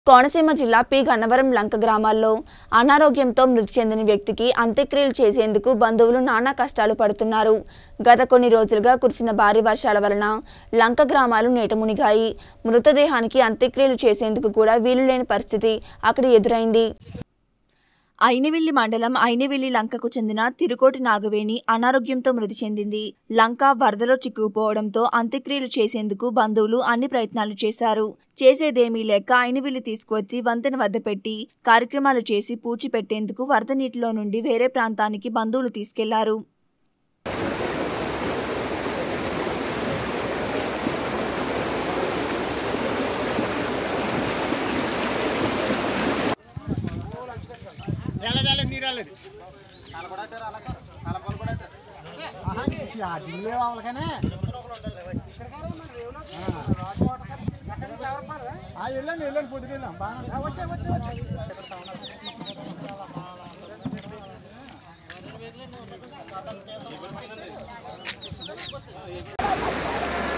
కోనసీమ జిల్లా పి గన్నవరం లంక గ్రామాల్లో అనారోగ్యంతో మృతి చెందిన వ్యక్తికి అంత్యక్రియలు చేసేందుకు బంధువులు నానా కష్టాలు పడుతున్నారు గత కొన్ని రోజులుగా కురిసిన భారీ వర్షాల వలన లంక గ్రామాలు నీట మునిగాయి మృతదేహానికి అంత్యక్రియలు చేసేందుకు కూడా వీలులేని పరిస్థితి అక్కడ ఎదురైంది ఐనివిల్లి మండలం ఐనివిల్లి లంకకు చెందిన తిరుకోటి నాగవేణి అనారోగ్యంతో మృతి చెందింది లంక వరదలో చిక్కుకుపోవడంతో అంత్యక్రియలు చేసేందుకు బంధువులు అన్ని ప్రయత్నాలు చేశారు చేసేదేమీ లేక ఐనివిల్లి తీసుకువచ్చి వంతెన వద్ద పెట్టి కార్యక్రమాలు చేసి పూడ్చిపెట్టేందుకు వరద నీటిలో నుండి వేరే ప్రాంతానికి బంధువులు తీసుకెళ్లారు వెళ్ళదాలి మీరు వెళ్ళదు జిల్లే వాళ్ళకనే వెళ్ళండి వెళ్ళండి పొద్దుకు వెళ్ళాం బాగా వచ్చే వచ్చే వచ్చే